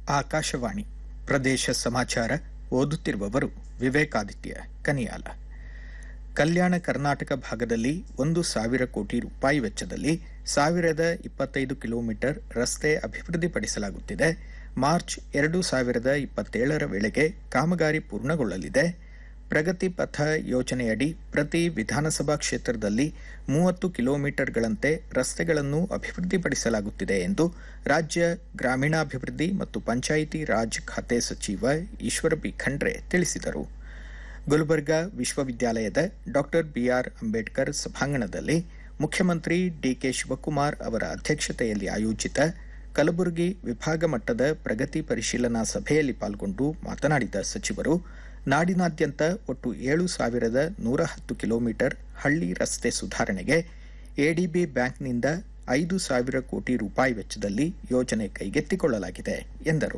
ಆಕಾಶವಾಣಿ ಪ್ರದೇಶ ಸಮಾಚಾರ ಓದುತ್ತಿರುವವರು ವಿವೇಕಾದಿತ್ಯ ಕನಿಯಾಲ ಕಲ್ಯಾಣ ಕರ್ನಾಟಕ ಭಾಗದಲ್ಲಿ ಒಂದು ಸಾವಿರ ಕೋಟಿ ರೂಪಾಯಿ ವೆಚ್ಚದಲ್ಲಿ ಸಾವಿರದ ಇಪ್ಪತ್ತೈದು ಕಿಲೋಮೀಟರ್ ರಸ್ತೆ ಅಭಿವೃದ್ಧಿಪಡಿಸಲಾಗುತ್ತಿದೆ ಮಾರ್ಚ್ ಎರಡು ಸಾವಿರದ ಇಪ್ಪತ್ತೇಳರ ವೇಳೆಗೆ ಕಾಮಗಾರಿ ಪೂರ್ಣಗೊಳ್ಳಲಿದೆ ಪ್ರಗತಿ ಪಥ ಯೋಜನೆಯಡಿ ಪ್ರತಿ ವಿಧಾನಸಭಾ ಕ್ಷೇತ್ರದಲ್ಲಿ ಮೂವತ್ತು ಕಿಲೋಮೀಟರ್ಗಳಂತೆ ರಸ್ತೆಗಳನ್ನು ಅಭಿವೃದ್ಧಿಪಡಿಸಲಾಗುತ್ತಿದೆ ಎಂದು ರಾಜ್ಯ ಗ್ರಾಮೀಣಾಭಿವೃದ್ಧಿ ಮತ್ತು ಪಂಚಾಯಿತಿ ರಾಜ್ ಖಾತೆ ಸಚಿವ ಈಶ್ವರ ಬಿ ಖಂಡ್ರೆ ತಿಳಿಸಿದರು ಗುಲ್ಬರ್ಗಾ ವಿಶ್ವವಿದ್ಯಾಲಯದ ಡಾಕ್ಟರ್ ಬಿಆರ್ ಅಂಬೇಡ್ಕರ್ ಸಭಾಂಗಣದಲ್ಲಿ ಮುಖ್ಯಮಂತ್ರಿ ಡಿಕೆ ಶಿವಕುಮಾರ್ ಅವರ ಅಧ್ಯಕ್ಷತೆಯಲ್ಲಿ ಆಯೋಜಿತ ಕಲಬುರಗಿ ವಿಭಾಗ ಮಟ್ಟದ ಪ್ರಗತಿ ಪರಿಶೀಲನಾ ಸಭೆಯಲ್ಲಿ ಪಾಲ್ಗೊಂಡು ಮಾತನಾಡಿದ ಸಚಿವರು ನಾಡಿನಾದ್ಯಂತ ಒಟ್ಟು ಏಳು ಸಾವಿರದ ನೂರ ಹತ್ತು ಕಿಲೋಮೀಟರ್ ಹಳ್ಳಿ ರಸ್ತೆ ಸುಧಾರಣೆಗೆ ಎಡಿಬಿ ಬ್ಯಾಂಕ್ನಿಂದ ಐದು ಸಾವಿರ ಕೋಟಿ ರೂಪಾಯಿ ವೆಚ್ಚದಲ್ಲಿ ಯೋಜನೆ ಕೈಗೆತ್ತಿಕೊಳ್ಳಲಾಗಿದೆ ಎಂದರು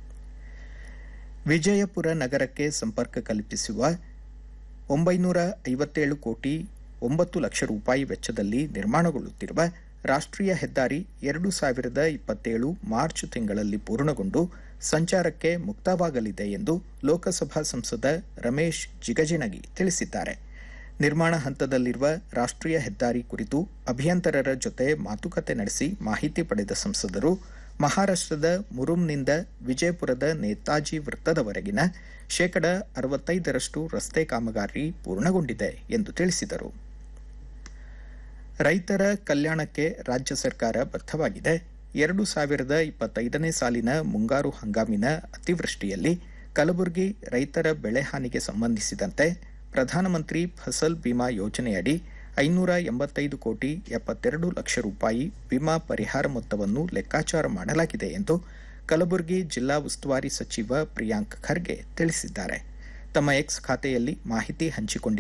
ವಿಜಯಪುರ ನಗರಕ್ಕೆ ಸಂಪರ್ಕ ಕಲ್ಪಿಸುವ ಒಂಬೈನೂರ ಐವತ್ತೇಳು ಕೋಟಿ ಒಂಬತ್ತು ಲಕ್ಷ ರೂಪಾಯಿ ವೆಚ್ಚದಲ್ಲಿ ನಿರ್ಮಾಣಗೊಳ್ಳುತ್ತಿರುವ ರಾಷ್ಟ್ರೀಯ ಹೆದ್ದಾರಿ ಎರಡು ಸಾವಿರದ ಇಪ್ಪತ್ತೇಳು ಮಾರ್ಚ್ ತಿಂಗಳಲ್ಲಿ ಪೂರ್ಣಗೊಂಡು ಸಂಚಾರಕ್ಕೆ ಮುಕ್ತವಾಗಲಿದೆ ಎಂದು ಲೋಕಸಭಾ ಸಂಸದ ರಮೇಶ್ ಜಿಗಜಿಣಗಿ ತಿಳಿಸಿದ್ದಾರೆ ನಿರ್ಮಾಣ ಹಂತದಲ್ಲಿರುವ ರಾಷ್ಟ್ರೀಯ ಹೆದ್ದಾರಿ ಕುರಿತು ಅಭಿಯಂತರರ ಜೊತೆ ಮಾತುಕತೆ ನಡೆಸಿ ಮಾಹಿತಿ ಪಡೆದ ಸಂಸದರು ಮಹಾರಾಷ್ಟ್ರದ ಮುರುಮ್ನಿಂದ ವಿಜಯಪುರದ ನೇತಾಜಿ ವೃತ್ತದವರೆಗಿನ ಶೇಕಡ ಅರವತ್ತೈದರಷ್ಟು ರಸ್ತೆ ಕಾಮಗಾರಿ ಪೂರ್ಣಗೊಂಡಿದೆ ಎಂದು ತಿಳಿಸಿದರು ರೈತರ ಕಲ್ಯಾಣಕ್ಕೆ ರಾಜ್ಯ ಸರ್ಕಾರ ಬದ್ಧವಾಗಿದೆ ಎರಡು ಸಾವಿರದ ಇಪ್ಪತ್ತೈದನೇ ಸಾಲಿನ ಮುಂಗಾರು ಹಂಗಾಮಿನ ಅತಿವೃಷ್ಟಿಯಲ್ಲಿ ಕಲಬುರಗಿ ರೈತರ ಬೆಳೆ ಹಾನಿಗೆ ಸಂಬಂಧಿಸಿದಂತೆ ಪ್ರಧಾನಮಂತ್ರಿ ಫಸಲ್ ಬಿಮಾ ಯೋಜನೆಯಡಿ ಐನೂರ ಎಂಬತ್ತೈದು ಕೋಟಿ ಎಪ್ಪತ್ತೆರಡು ಲಕ್ಷ ರೂಪಾಯಿ ವಿಮಾ ಪರಿಹಾರ ಮೊತ್ತವನ್ನು ಲೆಕ್ಕಾಚಾರ ಮಾಡಲಾಗಿದೆ ಎಂದು ಕಲಬುರಗಿ ಜಿಲ್ಲಾ ಉಸ್ತುವಾರಿ ಸಚಿವ ಪ್ರಿಯಾಂಕ್ ಖರ್ಗೆ ತಿಳಿಸಿದ್ದಾರೆ ತಮ್ಮ ಎಕ್ಸ್ ಖಾತೆಯಲ್ಲಿ ಮಾಹಿತಿ ಹಂಚಿಕೊಂಡಿರುವ